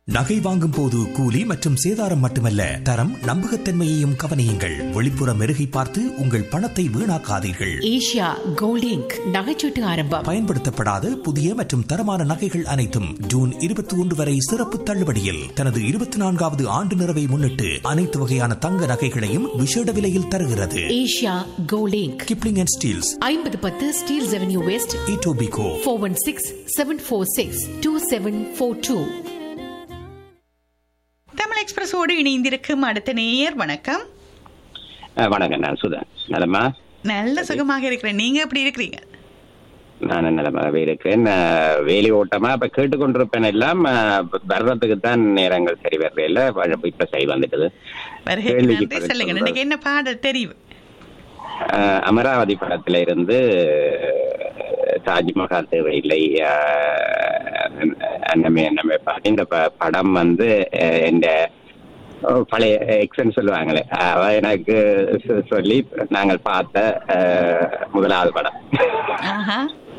நகை வாங்கும் போது கூலி மற்றும் சேதாரம் மட்டுமல்ல தரம் நம்பகத்தன்மையையும் கவனியுங்கள் வெளிப்புற மெருகை பார்த்து உங்கள் பணத்தை வீணாக்காதீர்கள் ஏஷியா கோல்ட் இங்க் நகைச்சீட்டு ஆரம்பம் பயன்படுத்தப்படாத புதிய மற்றும் தரமான நகைகள் அனைத்தும் ஜூன் இருபத்தி ஒன்று வரை சிறப்பு தள்ளுபடியில் தனது இருபத்தி நான்காவது ஆண்டு நிறைவை முன்னிட்டு அனைத்து வகையான தங்க நகைகளையும் விசேட விலையில் தருகிறது Asia gold inc Kipling and Steeles ஐம்பது பத்து Steeles avenue west Etobicoke four one six seven four six two seven four two Tamil எக்ஸ்பிரஸோடு இணைந்திருக்கும் அடுத்த நேயர் வணக்கம் அஹ் வணக்கம் நான் சுதன் நலமா நல்ல சுகமாக இருக்கிறேன் நீங்க எப்படி இருக்கிறீங்க நான் நலமாகவே இருக்கிறேன் அஹ் வேலை ஓட்டமா இப்ப கேட்டுக்கொண்டிருப்பேன் எல்லாம் அஹ் வர்றதுக்கு தான் நேரங்கள் சரி வர்றதில்ல இப்ப சரி வந்துட்டுது வருகை கேள்விக்கு நன்றி பதில் சொல்லுங்க சொல்றேன். இன்னைக்கு என்ன பாடல் தெரியும் அஹ் அமராவதி படத்துல இருந்து அஹ், தாஜ்மஹால் தேவையில்லை அஹ், அன்னமே அன்னமே பாட்டு இந்த ப- படம் வந்து அஹ், இந்த அஹ், பழைய எக்ஸன் சொல்லுவாங்களே அவ எனக்கு சொ- சொல்லி நாங்கள் பார்த்த அஹ், முதலாவது படம் ஆஹா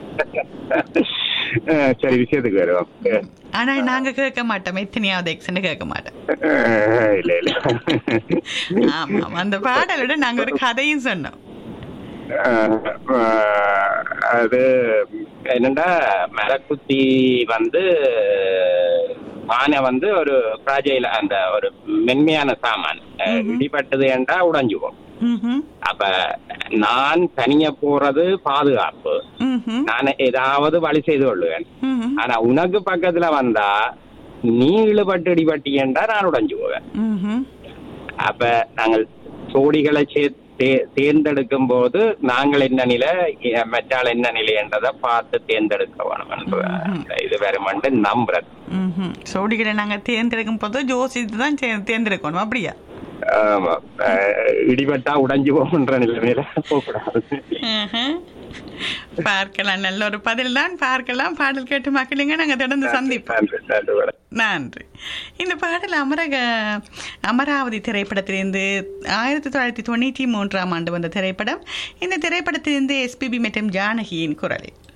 அஹ், சரி விஷயத்துக்கு வருவோம் ஆனா நாங்க கேட்க மாட்டோம் எத்தனையாவது எக்ஸ்ன்னு கேட்க மாட்டோம் அஹ், இல்ல இல்ல ஆமா ஆமா. அந்த பாடலோட நாங்க ஒரு கதையும் சொன்னோம் அஹ், அஹ், அது என்னண்டா மரக்குத்தி வந்து பானை வந்து ஒரு பிராஜைல அந்த ஒரு மென்மையான சாமான் அஹ், இடிபட்டது என்றா உடைஞ்சுக்கும் ம்ஹும். அப்ப நான் தனிய போறது பாதுகாப்பு ம்ஹும். நான் ஏதாவது வழி செய்து கொள்ளுவேன் ம்ஹும். ஆனா உனக்கு பக்கத்துல வந்தா நீ இழுபட்டு இடிபட்டியன்றா நான் உடைஞ்சு போவேன் ம்ஹும். அப்ப நாங்கள் சோடிகளை சே- தே- தேர்ந்தெடுக்கும் போது நாங்கள் என்ன நிலை எ- மற்றாள் என்ன நிலை என்றதை பார்த்து தேர்ந்தெடுக்க வேணும் என்று அந்த இது வருமென்று நம்புறது ம்ஹும். சோடிகளை நாங்க தேர்ந்தெடுக்கும் போது ஜோசித்து தான் தே- தேர்ந்தெடுக்கணும் அப்படியா ஆமா. அஹ் இடிபட்டா உடைஞ்சு போகுன்ற நிலைமையில போகக்கூடாது ம்ஹும். பார்க்கலாம் நல்ல ஒரு பதில் தான் பார்க்கலாம் பாடல் கேட்டு மக்களுங்க நாங்க தொடர்ந்து சந்திப்போம் நன்றி, நன்றி மேடம். நன்றி இந்த பாடல் அமரக அமராவதி திரைப்படத்திலிருந்து ஆயிரத்தி தொள்ளாயிரத்தி தொண்ணூற்றி மூன்றாம் ஆண்டு வந்த திரைப்படம் இந்த திரைப்படத்திலிருந்து எஸ்பிபி மற்றும் ஜானகியின் குரலில்